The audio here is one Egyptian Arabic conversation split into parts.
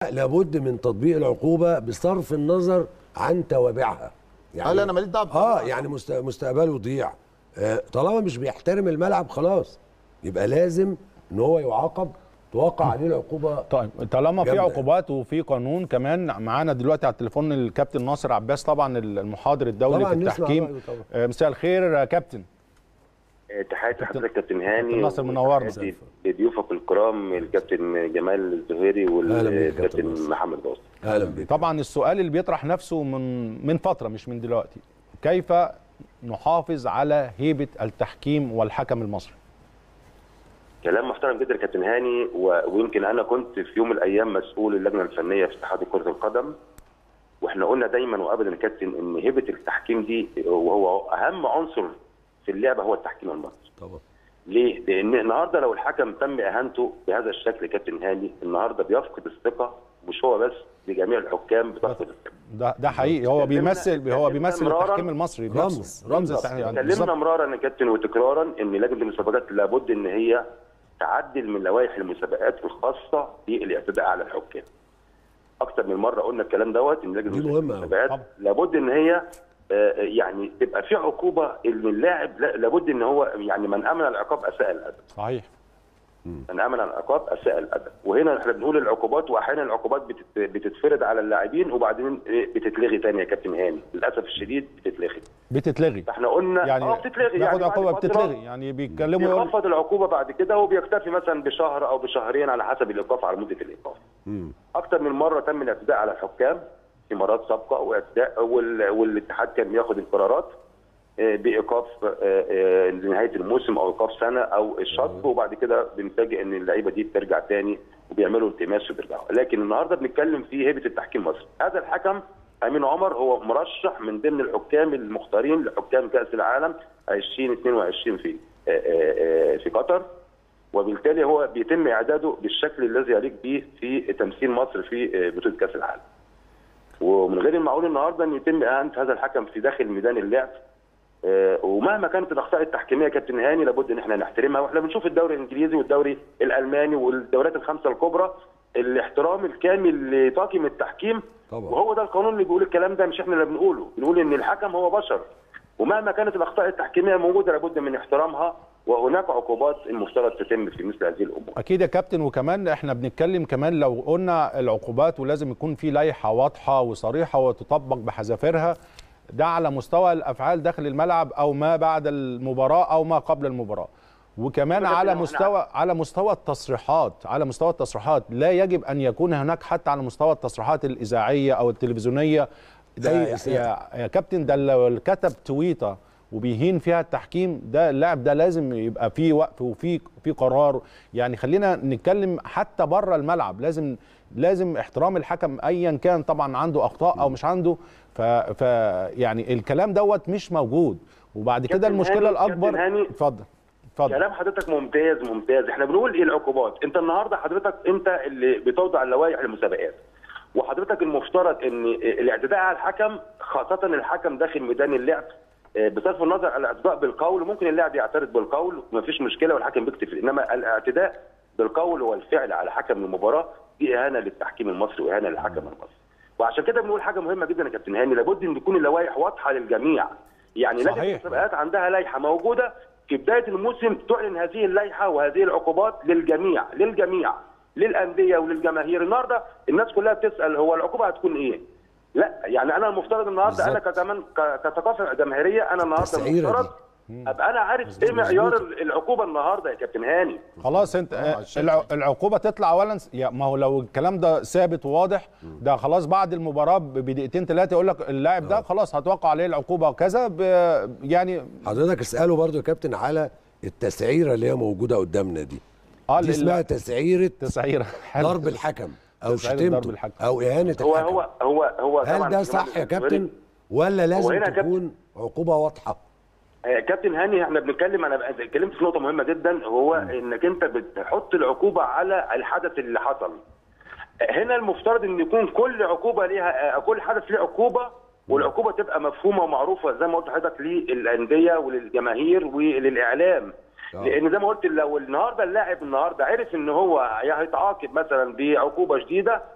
لابد من تطبيق العقوبه بصرف النظر عن توابعها يعني اه لا انا ماليش دعوه اه يعني مست- مستقبله يضيع آه طالما مش بيحترم الملعب خلاص يبقى لازم ان هو يعاقب توقع عليه العقوبه طيب طالما في جامدة. عقوبات وفي قانون كمان معانا دلوقتي على التليفون الكابتن ناصر عباس طبعا المحاضر الدولي طبعاً في نسمع التحكيم رأيه طبعاً. آه، مساء الخير يا كابتن تحياتي لحضرتك كابتن هاني كابتن ناصر منورنا. وتحياتي لضيوفك الكرام الكابتن جمال الزهيري أهلا بيك يا كابتن والكابتن ناصر. محمد باص اهلا بك طبعا السؤال اللي بيطرح نفسه من من فتره مش من دلوقتي كيف نحافظ على هيبه التحكيم والحكم المصري كلام محترم جدا يا كابتن هاني و- ويمكن انا كنت في يوم من الايام مسؤول اللجنه الفنيه في اتحاد كره القدم واحنا قلنا دايما وابدا يا كابتن ان هيبه التحكيم دي وهو اهم عنصر في اللعبه هو التحكيم المصري طبعا ليه؟ لان النهارده لو الحكم تم اهانته بهذا الشكل كابتن هاني النهارده بيفقد الثقه مش هو بس لجميع الحكام بتفقد الثقه ده ده حقيقي هو اتكلمنا- بيمثل هو اتكلمنا بيمثل مرارا. التحكيم المصري رمز- نفسه. رمز. التحكيم. يعني اتكلمنا بالظبط. مرارا يا كابتن وتكرارا ان لجنه المسابقات لابد ان هي تعدل من لوائح المسابقات الخاصه بالاعتداء على الحكام. اكثر من مره قلنا الكلام دوت ان لجنه دي مهمة أوي. المسابقات طبعا. لابد ان هي آه، يعني تبقى في عقوبه ان اللاعب لا- لابد ان هو يعني من امن العقاب اساء الادب. صحيح من امن العقاب اساء الادب وهنا احنا بنقول العقوبات واحيانا العقوبات بتت- بتتفرض على اللاعبين وبعدين إيه، بتتلغي تاني يا كابتن هاني للاسف الشديد بتتلغي بتتلغي فاحنا قلنا يعني اه بتتلغي ناخد بعد عقوبه فترة بتتلغي يعني بيتكلموا يقول بيخفض العقوبه بعد كده وبيكتفي مثلا بشهر او بشهرين على حسب الايقاف على مده الايقاف. اكثر من مره تم الاعتداء على الحكام في مرات سابقه واعتداء وال- والاتحاد كان بياخد القرارات آه، بايقاف آه، آه، لنهايه الموسم او ايقاف سنه او الشطب وبعد كده بنفاجئ ان اللعيبه دي بترجع تاني وبيعملوا التماس وبيرجعوا لكن النهارده بنتكلم في هيبه التحكيم المصري هذا الحكم امين عمر هو مرشح من ضمن الحكام المختارين لحكام كاس العالم 2022 في آه، آه، آه، في قطر وبالتالي هو بيتم اعداده بالشكل الذي يليق به في تمثيل مصر في آه، بطوله كاس العالم. ومن غير المعقول النهارده ان يتم اهانه هذا الحكم في داخل ميدان اللعب آه، ومهما كانت الاخطاء التحكيميه كابتن هاني لابد ان احنا نحترمها واحنا بنشوف الدوري الانجليزي والدوري الالماني والدوريات الخمسه الكبرى الاحترام الكامل لطاقم التحكيم طبعا. وهو ده القانون اللي بيقول الكلام ده مش احنا اللي بنقوله بنقول ان الحكم هو بشر ومهما كانت الاخطاء التحكيميه موجوده لابد من احترامها وهناك عقوبات المفترض تتم في مثل هذه الامور اكيد يا كابتن وكمان احنا بنتكلم كمان لو قلنا العقوبات ولازم يكون في لائحه واضحه وصريحه وتطبق بحذافيرها ده على مستوى الافعال داخل الملعب او ما بعد المباراه او ما قبل المباراه وكمان بالظبط على إحنا- مستوى على مستوى التصريحات على مستوى التصريحات لا يجب ان يكون هناك حتى على مستوى التصريحات الاذاعيه او التلفزيونيه ده أي يا, إساءة. يا كابتن ده لو كتب تويته وبيهين فيها التحكيم ده اللاعب ده لازم يبقى فيه وقف وفي في قرار يعني خلينا نتكلم حتى بره الملعب لازم لازم احترام الحكم ايا كان طبعا عنده اخطاء او مش عنده ف, ف يعني الكلام دوت مش موجود وبعد كده كابتن المشكله هاني- الاكبر كابتن هاني، اتفضل اتفضل كلام حضرتك ممتاز ممتاز احنا بنقول ايه العقوبات انت النهارده حضرتك انت اللي بتوضع اللوائح للمسابقات وحضرتك المفترض ان الاعتداء على الحكم خاصه الحكم داخل ميدان اللعب آه، بصرف النظر عن الاعتداء بالقول ممكن اللاعب يعترض بالقول ومفيش مشكله والحكم بيكتفي انما الاعتداء بالقول والفعل على حكم المباراه دي اهانه للتحكيم المصري واهانه للحكم المصري وعشان كده بنقول حاجه مهمه جدا يا كابتن هاني لابد ان تكون اللوائح واضحه للجميع يعني لجنه صحيح. المسابقات عندها لائحه موجوده في بدايه الموسم تعلن هذه اللائحه وهذه العقوبات للجميع للجميع للانديه وللجماهير النهارده الناس كلها بتسال هو العقوبه هتكون ايه؟ لا يعني انا المفترض النهارده انا بالظبط. كمان ك- كثقافه جماهيريه انا النهارده التسعيرة المفترض ابقى انا عارف ايه معيار العقوبه النهارده يا كابتن هاني خلاص انت آه، عشان الع- العقوبه تطلع اولا يا ما هو لو الكلام ده ثابت وواضح ده خلاص بعد المباراه ب- بدقيقتين ثلاثه يقول لك اللاعب ده خلاص هتوقع عليه العقوبه وكذا ب- يعني حضرتك اساله برضو يا كابتن على التسعيره اللي هي موجوده قدامنا دي اه دي ال- اسمها تسعيره تسعيره حلو. ضرب الحكم او تسعيرة شتمته ضرب الحكم. او اهانه هو الحكم هو هو هو هل طبعاً ده كمان صح يا بالنسبة كابتن لي- ولا لازم هنا يا كابتن- تكون عقوبه واضحه آه، كابتن هاني احنا بنتكلم انا بقى- اتكلمت في نقطه مهمه جدا هو انك انت بتحط العقوبه على الحدث اللي حصل آه، هنا المفترض ان يكون كل عقوبه ليها آه، كل حدث ليه عقوبه والعقوبه تبقى مفهومه ومعروفه زي ما قلت لحضرتك للانديه وللجماهير وللاعلام آه. لان زي ما قلت لو النهارده اللاعب النهارده عرف ان هو هيتعاقب مثلا بعقوبه شديده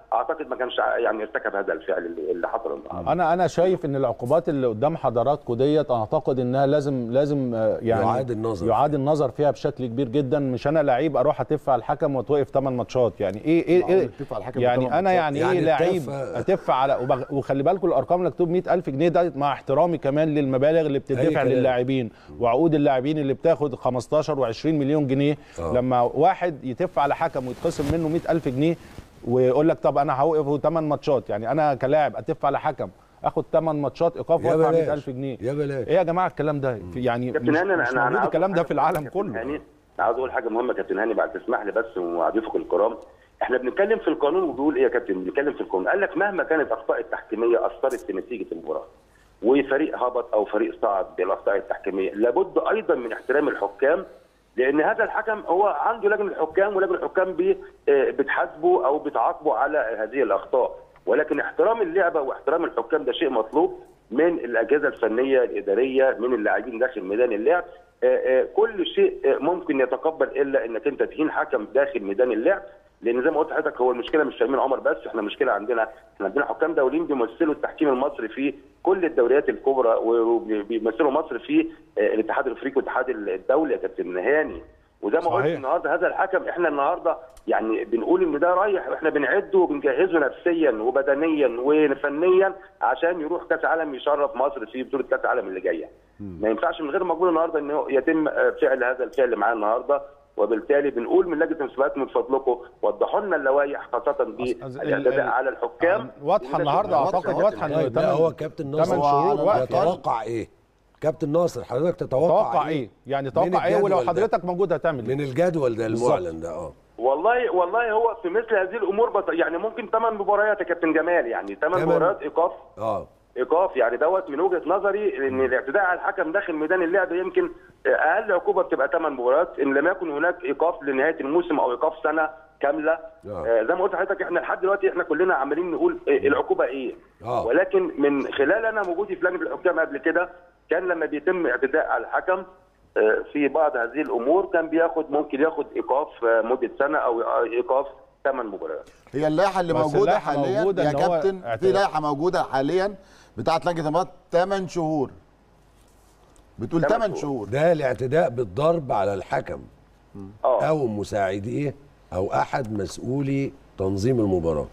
اعتقد ما كانش ع- يعني ارتكب هذا الفعل اللي اللي حصل النهارده انا انا شايف ان العقوبات اللي قدام حضراتكم ديت اعتقد انها لازم لازم آه، يعني يعاد النظر يعاد النظر فيها بشكل كبير جدا مش انا لعيب اروح اتف على الحكم واتوقف 8 ماتشات يعني ايه ايه, معقول إيه يتف على الحكم يعني بثمان انا ماتشات؟ يعني, يعني ايه لعيب التف- اتف على وبغ- وخلي بالكم الارقام اللي مكتوب 100000 جنيه ده مع احترامي كمان للمبالغ اللي بتدفع كلام. للاعبين وعقود اللاعبين اللي بتاخد 15 و20 مليون جنيه آه. لما واحد يتف على حكم ويتخصم منه 100000 جنيه ويقول لك طب انا هوقفه 8 ماتشات يعني انا كلاعب اتف على حكم اخد 8 ماتشات ايقاف يا وادفع بلاش 100000 جنيه يا بلاش ايه يا جماعه الكلام ده في- يعني كابتن مش, هاني انا مش انا موجود عاوز الكلام ده أقول في حاجة العالم مهمة كله كابتن هاني. أنا عاوز اقول حاجه مهمه كابتن هاني بعد تسمح لي بس وضيوفك الكرام احنا بنتكلم في القانون وبيقول ايه يا كابتن بنتكلم في القانون قال لك مهما كانت الاخطاء التحكيميه اثرت في نتيجه المباراه وفريق هبط او فريق صعد بالاخطاء التحكيميه لابد ايضا من احترام الحكام لان هذا الحكم هو عنده لجنه الحكام ولجنه الحكام بي- آه، بتحاسبه او بتعاقبه على هذه الاخطاء ولكن احترام اللعبه واحترام الحكام ده شيء مطلوب من الاجهزه الفنيه الاداريه من اللاعبين داخل ميدان اللعب آه، آه، كل شيء آه، ممكن يتقبل الا انك انت تهين حكم داخل ميدان اللعب لان زي ما قلت لحضرتك هو المشكله مش في امين عمر بس احنا مشكله عندنا احنا عندنا حكام دوليين بيمثلوا التحكيم المصري في كل الدوريات الكبرى وبيمثلوا مصر في آه، الاتحاد الافريقي والاتحاد الدولي يا كابتن هاني وزي ما قلت صحيح. النهارده هذا الحكم احنا النهارده يعني بنقول ان ده رايح واحنا بنعده وبنجهزه نفسيا وبدنيا وفنيا عشان يروح كاس عالم يشرف مصر في بطوله كاس العالم اللي جايه. ما ينفعش من غير مقبول النهارده انه يتم آه، فعل هذا الفعل معاه النهارده وبالتالي بنقول من لجنه المسابقات من فضلكم وضحوا لنا اللوائح خاصه ال- بالاعتداء ال- على الحكام واضحه وده النهارده شيء اعتقد واضحة. واضحه انه طيب لا تمن- هو كابتن تمن ناصر شهور وقت يتوقع ايه كابتن ناصر حضرتك تتوقع توقع ايه يعني من توقع ايه ولو الجدول ده؟ حضرتك موجود هتعمل من ايه الجدول ده بالظبط. المعلن ده اه والله والله هو في مثل هذه الامور بط... يعني ممكن ثمان مباريات يا كابتن جمال يعني ثمان تمن. مباريات ايقاف اه ايقاف يعني دوت من وجهه نظري ان الاعتداء على الحكم داخل ميدان اللعب يمكن اقل عقوبه بتبقى ثمان مباريات ان لم يكن هناك ايقاف لنهايه الموسم او ايقاف سنه كامله آه. آه زي ما قلت لحضرتك احنا لحد دلوقتي احنا كلنا عمالين نقول إيه العقوبه ايه آه. ولكن من خلال انا وجودي في لجنه الحكام قبل كده كان لما بيتم اعتداء على الحكم آه، في بعض هذه الامور كان بياخد ممكن ياخد ايقاف آه، مده سنه او ايقاف ثمان مباريات هي اللائحه اللي بس موجوده اللائحة حاليا موجودة يا إن هو كابتن في اعتراف. لائحه موجوده حاليا بتاعت لجنه الامارات 8 شهور بتقول تمن 8 شهور. شهور ده الاعتداء بالضرب على الحكم اه او مساعديه او احد مسؤولي تنظيم المباراه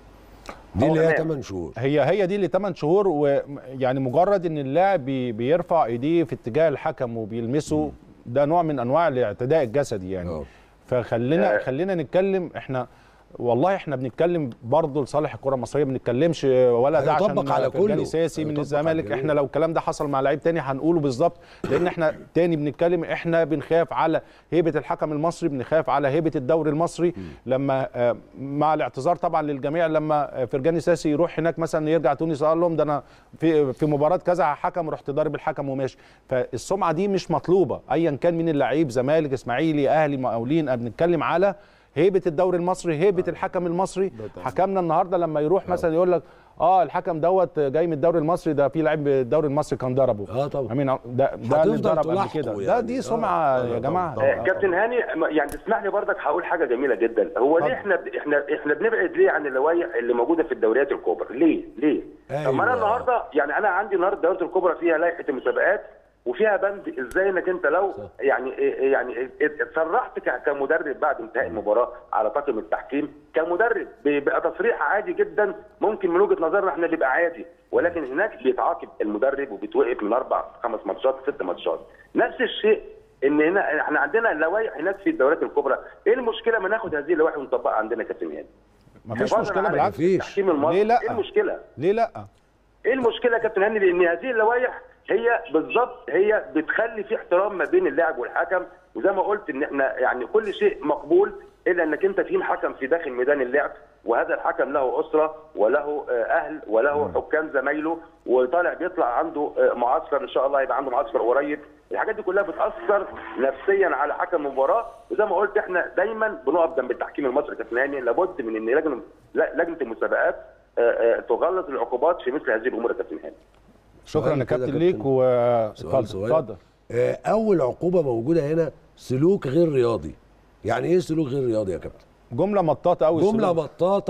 دي هو اللي هي تمام. 8 شهور هي هي دي اللي 8 شهور ويعني مجرد ان اللاعب بي- بيرفع ايديه في اتجاه الحكم وبيلمسه ده نوع من انواع الاعتداء الجسدي يعني آه. فخلينا آه. خلينا نتكلم احنا والله احنا بنتكلم برضه لصالح الكره المصريه ما بنتكلمش ولا ده هيطبق عشان على فرجاني كله. ساسي من هيطبق على الزمالك الجميع. احنا لو الكلام ده حصل مع لعيب تاني هنقوله بالظبط لان احنا تاني بنتكلم احنا بنخاف على هيبه الحكم المصري بنخاف على هيبه الدوري المصري لما آه، مع الاعتذار طبعا للجميع لما آه، فرجاني ساسي يروح هناك مثلا يرجع تونس قال لهم ده انا في في مباراه كذا حكم رحت ضارب الحكم وماشي فالسمعه دي مش مطلوبه ايا كان مين اللعيب زمالك اسماعيلي اهلي مقاولين بنتكلم على هيبه الدوري المصري هيبه الحكم المصري حكمنا النهارده لما يروح مثلا يقول لك اه الحكم دوت جاي من الدوري المصري ده في لعيب الدوري المصري كان ضربه آه طبعا. امين ع- ده ده اللي هتفضل ضرب قبل تلاحقه كده ده يعني. دي آه، سمعه آه، يا طبعاً، جماعه طبعاً. آه، كابتن هاني يعني تسمح لي برضك هقول حاجه جميله جدا هو ليه احنا احنا احنا بنبعد ليه عن اللوائح اللي موجوده في الدوريات الكبرى ليه ليه أيوة. طب ما انا النهارده يعني انا عندي النهارده الدوريات الكبرى فيها لائحه المسابقات وفيها بند ازاي انك انت لو يعني يعني اتسرحت ك- كمدرب بعد انتهاء المباراه على طاقم التحكيم كمدرب بيبقى تصريح عادي جدا ممكن من وجهه نظرنا احنا بيبقى عادي ولكن هناك بيتعاقب المدرب وبيتوقف من اربع خمس ماتشات ست ماتشات نفس الشيء ان هنا احنا عندنا لوائح هناك في الدوريات الكبرى ايه المشكله ما ناخد هذه اللوائح ونطبقها عندنا كابتن هاني مفيش حفاظاً مشكله على بالعكس مفيش. التحكيم المصري ليه لا؟ ايه المشكله ليه لا ايه المشكله يا كابتن هاني لان هذه اللوائح هي بالظبط هي بتخلي في احترام ما بين اللاعب والحكم وزي ما قلت ان احنا يعني كل شيء مقبول الا انك انت تهين حكم في داخل ميدان اللعب وهذا الحكم له اسره وله آه، اهل وله حكام زمايله وطالع بيطلع عنده آه، معسكر ان شاء الله يبقى عنده معسكر قريب الحاجات دي كلها بتاثر نفسيا على حكم المباراه وزي ما قلت احنا دايما بنقف جنب التحكيم المصري يا كابتن هاني لابد من ان لجنه لجنه المسابقات آه، آه، تغلظ العقوبات في مثل هذه الامور يا كابتن هاني شكرا سؤال يا كده كابتن كابتن. ليك سؤال واتفضل صغير اتفضل آه، اول عقوبه موجوده هنا سلوك غير رياضي يعني ايه سلوك غير رياضي يا كابتن جمله مطاطه قوي جمله مطاطه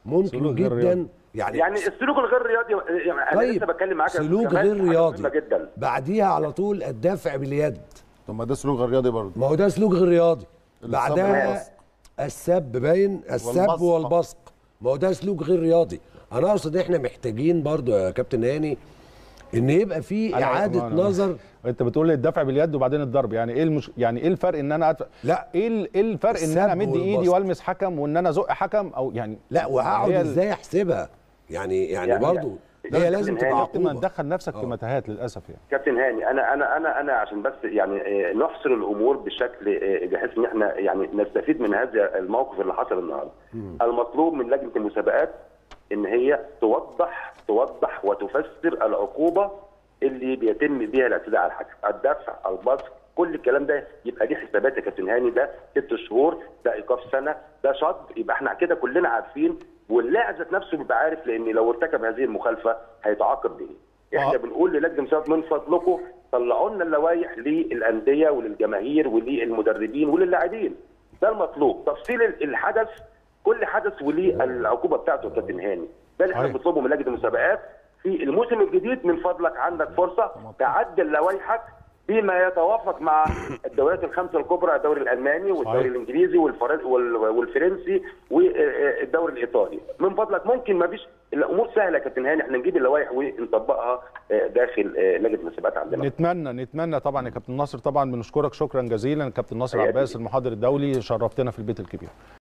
ممكن سلوك غير جدا رياضي. يعني يعني السلوك الغير رياضي يعني انا طيب لسه بتكلم معاك يا أستاذ سلوك كمال غير في حاجة رياضي مهمة جدا بعديها على طول الدفع باليد طب ما ده سلوك غير رياضي برضه ما هو ده سلوك غير رياضي السب بعدها والبصق. السب باين السب والبصق. والبصق ما هو ده سلوك غير رياضي انا اقصد احنا محتاجين برضو يا كابتن هاني ان يبقى في أنا- اعاده أنا- نظر انت بتقول لي الدفع باليد وبعدين الضرب يعني ايه المش... يعني ايه الفرق ان انا أدفع لا. ايه ال- ايه الفرق ان انا السب امد ايدي والبسط. والمس حكم وان انا ازق حكم او يعني لا وهقعد هي ال- ازاي احسبها يعني يعني, يعني- برضو يعني- هي لازم تبقى يعني- كابتن ما عقوبه تدخل نفسك في متاهات للاسف يعني كابتن هاني انا انا انا انا عشان بس يعني آه، نحصر الامور بشكل آه، بحيث ان احنا يعني نستفيد من هذا الموقف اللي حصل النهارده. المطلوب من لجنه المسابقات ان هي توضح توضح وتفسر العقوبه اللي بيتم بيها الاعتداء على الحكم، الدفع، البصق، كل الكلام ده يبقى ليه حسابات يا كابتن هاني ده ست شهور، ده ايقاف سنه، ده شط، يبقى احنا كده كلنا عارفين واللاعب ذات نفسه بيبقى عارف لان لو ارتكب هذه المخالفه هيتعاقب بايه. احنا آه. بنقول للجنه المسابقات من فضلكم طلعوا لنا اللوائح للانديه وللجماهير وللمدربين وللاعبين ده المطلوب تفصيل الحدث كل حدث وليه العقوبه بتاعته يا كابتن هاني ده اللي احنا صحيح. بنطلبه من لجنه المسابقات في الموسم الجديد من فضلك عندك فرصه تعدل لوائحك بما يتوافق مع الدوريات الخمسه الكبرى الدوري الالماني والدوري صحيح. الانجليزي والفرن- وال- والفرنسي والدوري الايطالي من فضلك ممكن ما فيش الامور سهله يا كابتن هاني احنا نجيب اللوائح ونطبقها آه، داخل آه، لجنه المسابقات عندنا نتمنى نتمنى طبعا يا كابتن ناصر طبعا بنشكرك شكرا جزيلا كابتن ناصر حياتي. عباس المحاضر الدولي شرفتنا في البيت الكبير